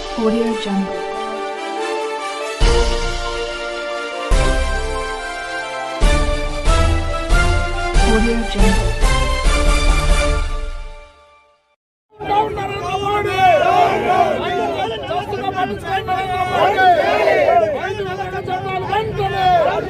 Audio Jungle. Audio Jungle. Down Narendra Modi ఐదు చేస్తున్న మనిషి నరేంద్ర మోడీ ఐదు నెలల చట్టాలు వెంటనే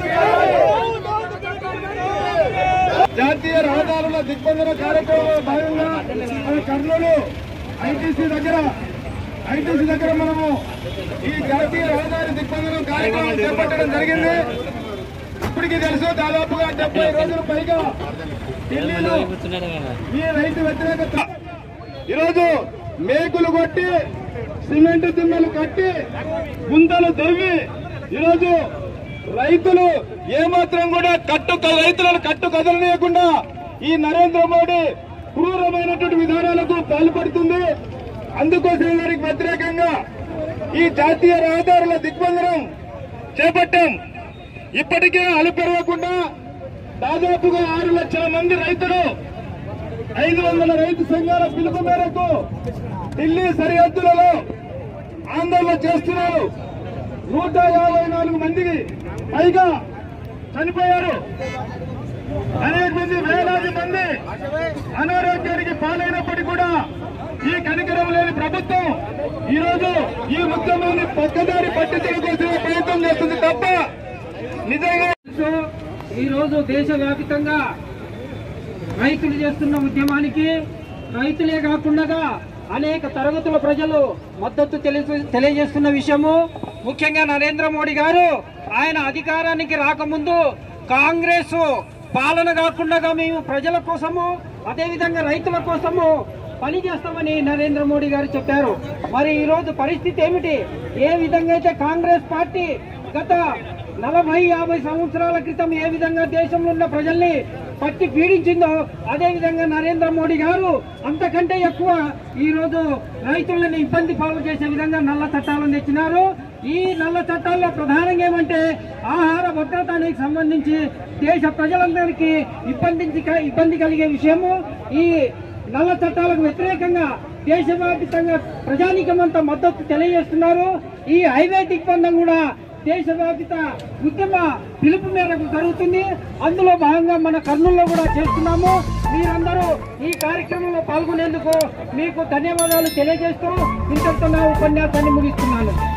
జాతీయ రహదారుల దిగ్బంధన కార్యక్రమంలో భాగంగా మన కర్నూలు ఐటీసీ దగ్గర ఐటీసీ దగ్గర మనము ఈ జాతీయ రహదారి దిగ్బంధనం కార్యక్రమం చేపట్టడం జరిగింది ఇప్పటికీ తెలుసు దాదాపుగా డెబ్బై రోజుల పైగా ఢిల్లీలో ఈ రైతు వ్యతిరేకత ఈరోజు మేకులు కొట్టి సిమెంట్ దిమ్మలు కట్టి గుంతలు తవ్వి ఈరోజు రైతులు ఏమాత్రం కూడా కట్టు రైతులను కట్టు కదలనీయకుండా ఈ నరేంద్ర మోడీ క్రూరమైనటువంటి విధానాలకు పాల్పడుతుంది అందుకోసం వారికి వ్యతిరేకంగా ఈ జాతీయ రహదారుల దిగ్బంధనం చేపట్టాం ఇప్పటికే అలుపెరగకుండా దాదాపుగా ఆరు లక్షల మంది రైతులు ఐదు వందల రైతు సంఘాల పిలుపు మేరకు ఢిల్లీ సరిహద్దులలో ఆందోళన చేస్తున్నారు నూట యాభై నాలుగు మందికి పైగా చనిపోయారు అనేక మంది వేలాది మంది అనారోగ్యానికి పాలైనప్పటికీ కూడా ఈ కనికరం లేని ప్రభుత్వం ఈ రోజు ఈ ఉద్యమాన్ని పక్కదారి పట్టించడం కోసం ప్రయత్నం చేస్తుంది తప్ప నిజంగా ఈ రోజు దేశవ్యాప్తంగా రైతులు చేస్తున్న ఉద్యమానికి రైతులే కాకుండా అనేక తరగతుల ప్రజలు మద్దతు తెలి- తెలియజేస్తున్న విషయము ముఖ్యంగా నరేంద్ర మోడీ గారు ఆయన అధికారానికి రాకముందు కాంగ్రెస్ పాలన కాకుండా మేము ప్రజల కోసము అదేవిధంగా రైతుల కోసము పని చేస్తామని నరేంద్ర మోడీ గారు చెప్పారు మరి ఈ రోజు పరిస్థితి ఏమిటి ఏ విధంగా అయితే కాంగ్రెస్ పార్టీ గత నలభై యాభై సంవత్సరాల క్రితం ఏ విధంగా దేశంలో ఉన్న ప్రజల్ని పట్టి పీడించిందో అదే విధంగా నరేంద్ర మోడీ గారు అంతకంటే ఎక్కువ ఈ రోజు రైతులను ఇబ్బంది పాలు చేసే విధంగా నల్ల చట్టాలను తెచ్చినారు ఈ నల్ల చట్టాల్లో ప్రధానంగా ఏమంటే ఆహార భద్రతానికి సంబంధించి దేశ ప్రజలందరికీ ఇబ్బంది ఇబ్బంది కలిగే విషయము ఈ నల్ల చట్టాలకు వ్యతిరేకంగా దేశవ్యాప్తంగా ప్రజానీకమంతా మద్దతు తెలియజేస్తున్నారు ఈ హైవే దిగ్బంధం కూడా దేశవ్యాపిత ఉద్యమ పిలుపు మేరకు జరుగుతుంది అందులో భాగంగా మన కర్నూలులో కూడా చేస్తున్నాము మీరందరూ ఈ కార్యక్రమంలో పాల్గొనేందుకు మీకు ధన్యవాదాలు తెలియజేస్తూ ఇంతటితో నా ఉపన్యాసాన్ని ముగిస్తున్నాను